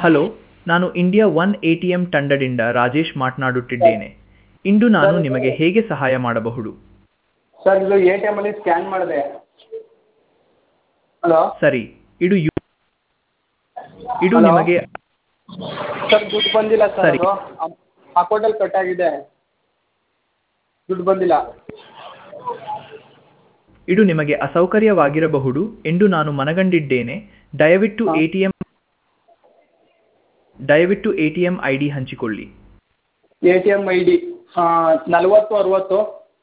Hello ನಾನು India one A T M ತಂಡದಿಂದ ರಾಜೇಶ್ ಮಾತನಾಡುತ್ತಿದ್ದೇನೆ ಇಂದು ನಾನು ನಿಮಗೆ ಹೇಗೆ ಸಹಾಯ ಮಾಡಬಹುದು ಸರ್ ಇದು ಎ ಟಿ ಎಮಲ್ಲಿ ಸ್ಕ್ಯಾನ್ ಮಾಡಿದೆ ಹಲೋ ಸರಿ ಇದು ಯು ಇದು Hello? ನಿಮಗೆ ಸರ್ ದುಡ್ಡು ಬಂದಿಲ್ಲ ಸರ್ ಸರಿ. ಅದು ಅಕೌಂಟಲ್ಲಿ ಕಟ್ ಆಗಿದೆ ದುಡ್ಡು ಬಂದಿಲ್ಲ ಇದು ನಿಮಗೆ ಅಸೌಕರ್ಯವಾಗಿರಬಹುದು ಎಂದು ನಾನು ಮನಗಂಡಿದ್ದೇನೆ ದಯವಿಟ್ಟು ಹಾ. ಎ ಟಿ ಎಂ ದಯವಿಟ್ಟು A T M I D ಹಂಚಿಕೊಳ್ಳಿ A T M I D ನಲ್ವತ್ತು ಅರವತ್ತು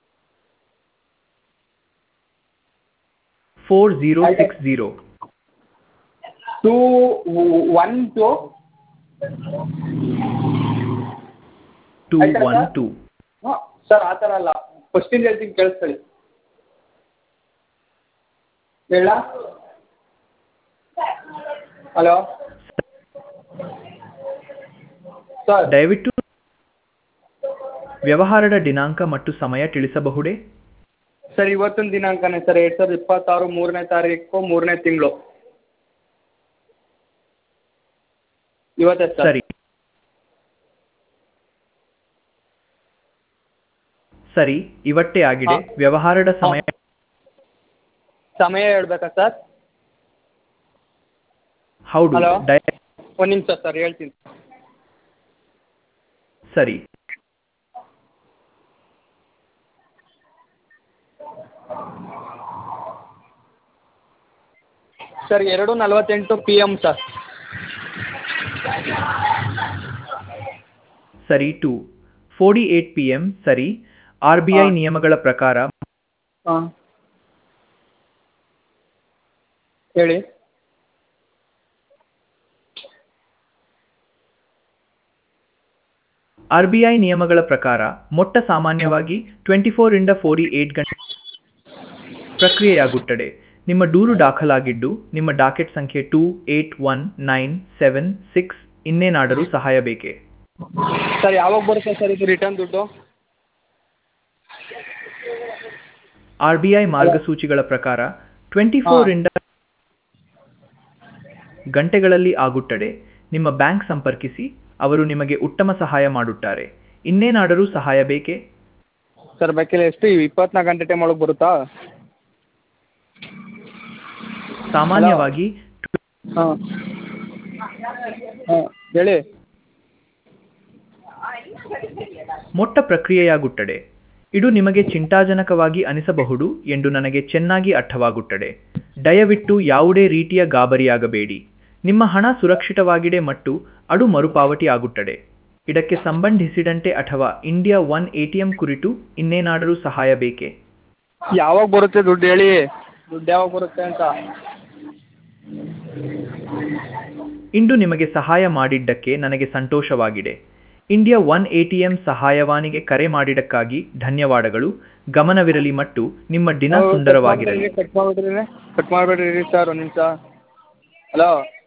ಫೋರ್ ಝೀರೋ ಆಯ್ತು. Six zero two one two two ಆಯ್ತಾ ಒನ್ ಸರ್? ಟೂ ಹಾಂ ಸರ್ ಆ ಥರ ಅಲ್ಲ ಫಸ್ಟಿಂದ ಹೇಳ್ತೀನಿ ಕೇಳಿಸ್ಕೊಳ್ಳಿ ಹೇಳ ಹಲೋ ಸರ್ ದಯವಿಟ್ಟು ವ್ಯವಹಾರದ ದಿನಾಂಕ ಮತ್ತು ಸಮಯ ತಿಳಿಸಬಹುದೇ ಸರ್ ಇವತ್ತಿನ ದಿನಾಂಕನೇ ಸರ್ ಎರಡು ಸಾವಿರದ ಇಪ್ಪತ್ತಾರು ಮೂರನೇ ತಾರೀಕು ಮೂರನೇ ತಿಂಗಳು ಇವತ್ತೇ ಸರ್ ಸರಿ ಸರಿ ಇವತ್ತೇ ಆಗಿದೆ ಹಾ. ವ್ಯವಹಾರದ ಸಮಯ ಸಮಯ ಹೇಳ್ಬೇಕಾ ಸರ್ ಹೌದು Hello? ದಯ- ಒಂದು ನಿಮಿಷ ಸರ್ ಹೇಳ್ತೀನಿ ಸರಿ ಸರ್ ಎರಡು ನಲವತ್ತೆಂಟು ಪಿ ಎಮ್ ಸರ್ ಸರಿ two forty eight P M ಸರಿ ಆರ್ ಬಿ ಐ ಹಾ. ನಿಯಮಗಳ ಪ್ರಕಾರ ಹಾಂ ಹೇಳಿ ಆರ್ ಬಿ ಐ ನಿಯಮಗಳ ಪ್ರಕಾರ ಮೊಟ್ಟ ಸಾಮಾನ್ಯವಾಗಿ ಟ್ವೆಂಟಿ ಫೋರ್ ಇಂದ ಫೋರ್ಟಿ ಏಟ್ ಗಂಟೆ ಪ್ರಕ್ರಿಯೆಯಾಗುತ್ತದೆ ನಿಮ್ಮ ದೂರು ದಾಖಲಾಗಿದ್ದು ನಿಮ್ಮ ಡಾಕೆಟ್ ಸಂಖ್ಯೆ two eight one nine seven six ಇನ್ನೇನಾದರೂ ಸಹಾಯ ಬೇಕೇ ಸರ್ ಯಾವಾಗ ಬರುತ್ತೆ ಸರ್ ಇದು ರಿಟರ್ನ್ ದುಡ್ಡು ಆರ್ ಬಿ ಐ ಮಾರ್ಗಸೂಚಿಗಳ ಪ್ರಕಾರ ಟ್ವೆಂಟಿ ಫೋರ್ ಇಂದ ಗಂಟೆಗಳಲ್ಲಿ ಆಗುತ್ತದೆ ನಿಮ್ಮ ಬ್ಯಾಂಕ್ ಸಂಪರ್ಕಿಸಿ ಅವರು ನಿಮಗೆ ಉತ್ತಮ ಸಹಾಯ ಮಾಡುತ್ತಾರೆ ಇನ್ನೇನಾದರೂ ಸಹಾಯ ಬೇಕೇ ಸರ್ ಬೇಕಿಲ್ಲ ಎಷ್ಟು ಇಪ್ಪತ್ನಾಲ್ಕು ಗಂಟೆ ಟೈಮ್ ಒಳಗೆ ಬರುತ್ತಾ ಸಾಮಾನ್ಯವಾಗಿ ಹಾಂ ಹಾಂ ಹೇಳಿ ಮೊಟ್ಟ ಪ್ರಕ್ರಿಯೆಯಾಗುತ್ತದೆ ಇದು ನಿಮಗೆ ಚಿಂತಾಜನಕವಾಗಿ ಅನಿಸಬಹುದು ಎಂದು ನನಗೆ ಚೆನ್ನಾಗಿ ಅರ್ಥವಾಗುತ್ತದೆ ದಯವಿಟ್ಟು ಯಾವುದೇ ರೀತಿಯ ಗಾಬರಿಯಾಗಬೇಡಿ ನಿಮ್ಮ ಹಣ ಸುರಕ್ಷಿತವಾಗಿದೆ ಮತ್ತು ಅದು ಮರುಪಾವತಿ ಆಗುತ್ತದೆ ಇದಕ್ಕೆ ಸಂಬಂಧಿಸಿದಂತೆ ಅಥವಾ ಇಂಡಿಯಾ ಒನ್ ಎಟಿಎಂ ಕುರಿತು ಇನ್ನೇನಾದರೂ ಸಹಾಯ ಬೇಕೇ ಯಾವಾಗ ಬರುತ್ತೆ ದುಡ್ಡು ಹೇಳಿ ದುಡ್ಡು ಯಾವಾಗ ಬರುತ್ತೆ ಅಂತ ಇಂದು ನಿಮಗೆ ಸಹಾಯ ಮಾಡಿದ್ದಕ್ಕೆ ನನಗೆ ಸಂತೋಷವಾಗಿದೆ ಇಂಡಿಯಾ ಒನ್ ಎಟಿಎಂ ಸಹಾಯವಾಣಿಗೆ ಕರೆ ಮಾಡಿದ್ದಕ್ಕಾಗಿ ಧನ್ಯವಾದಗಳು ಗಮನವಿರಲಿ ಮತ್ತು ನಿಮ್ಮ ದಿನ ಸುಂದರವಾಗಿರಲಿ ಕಟ್ ಮಾಡಿಬಿಡ್ರಿ ಕಟ್ ಮಾಡಿಬಿಡ್ರಿ ಸರ್ ಒಂದು ನಿಮಿಷ ಹಲೋ